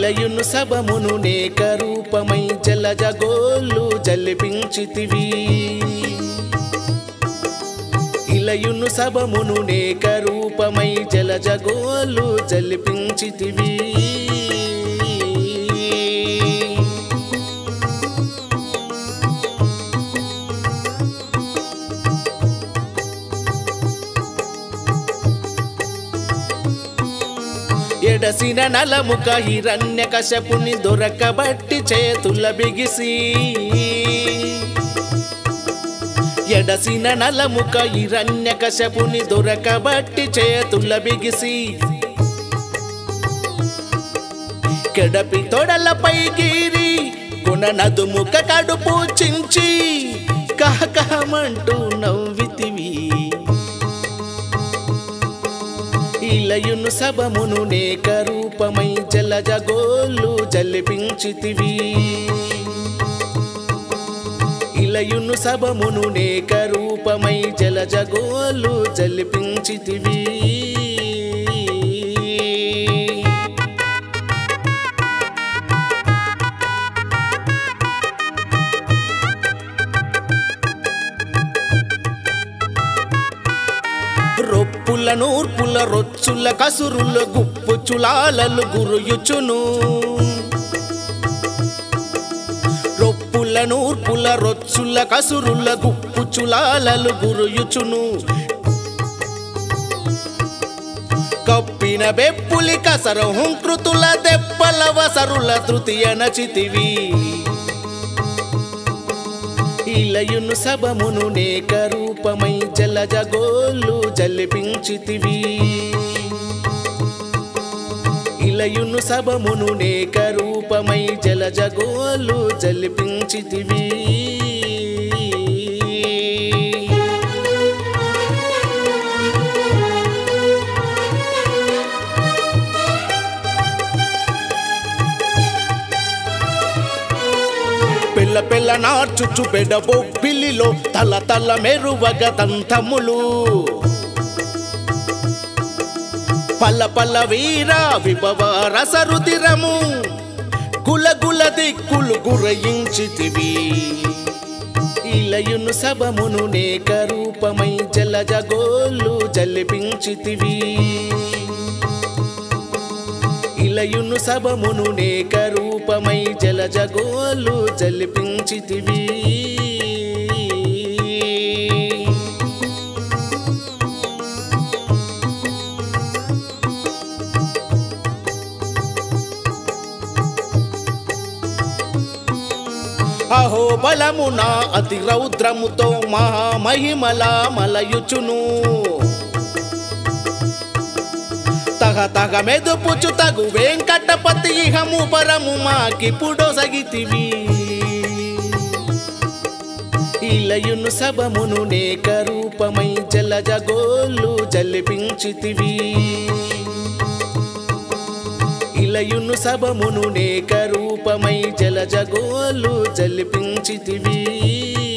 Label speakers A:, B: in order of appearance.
A: ఇలయును సభమును నేక రూపమై జలజగోళ్ళు జల్పించితివి ఇలయును సభమును నేక రూపమై జలజగోళ్ళు జల్పించితివి ఎడసిన నలముక హిరణ్య కశపుని దొరకబట్టి చేతుల బిగిసి ఎడసిన నలముక హిరణ్య కశపుని దొరకబట్టి చేతుల బిగిసి కెడపి తొడలపై గీరి కొన నదుముక కడుపు చించి కహకహమంటూ నవ్వితివి ఇలయును సభమును నేక రూపమై జలజగోళ్ళు జల్పించితివి ఇలయును సభమును నేక రూపమై జలజగోళ్ళు జల్పించితివి రొప్పుల నూర్పుల రొచ్చుల కసురుల గుప్పు చులాలలు గురుయుచును రొప్పుల నూర్పుల రొచ్చుల కసురుల గుప్పు చులాలలు గురుయుచును కప్పిన బెప్పులి కసర హుంకృతుల దెప్పల వసరుల తృతీయ నచితివి ఇలయును సభమును నేక రూపమై జలజగోళ్ళు జల్పించితివి ఇలయును సభమును నేక రూపమై జలజగోళ్ళు జల్పించితివి పిల్ల పిల్ల నార్చుచు బెడబో పిల్లిలో తల తల మెరువగ దంతములు పల్ల పల్ల వీర విభవ రసరుదిరము గుల గుల దిక్కులు గురయించితివి ఇలయును సభమును నేక రూపమై జలజగోళ్ళు జల్పించితివి ఇలయును సభమును నేక రూపమై జలజగోళ్ళు జల్పించితివి అహో బలమున అతి రౌద్రముతో మహామహిమల మలయుచును తగ తగ మెదుపుచు తగు వెంకటపతి ఇహము పరము మాకిప్పుడో సగితివి ఇలయును సభమును నేక రూపమై జలజగోళ్ళు జల్పించితివి ఇలయును సభమును నేక రూపమై జలజగోళ్ళు జల్పించితివి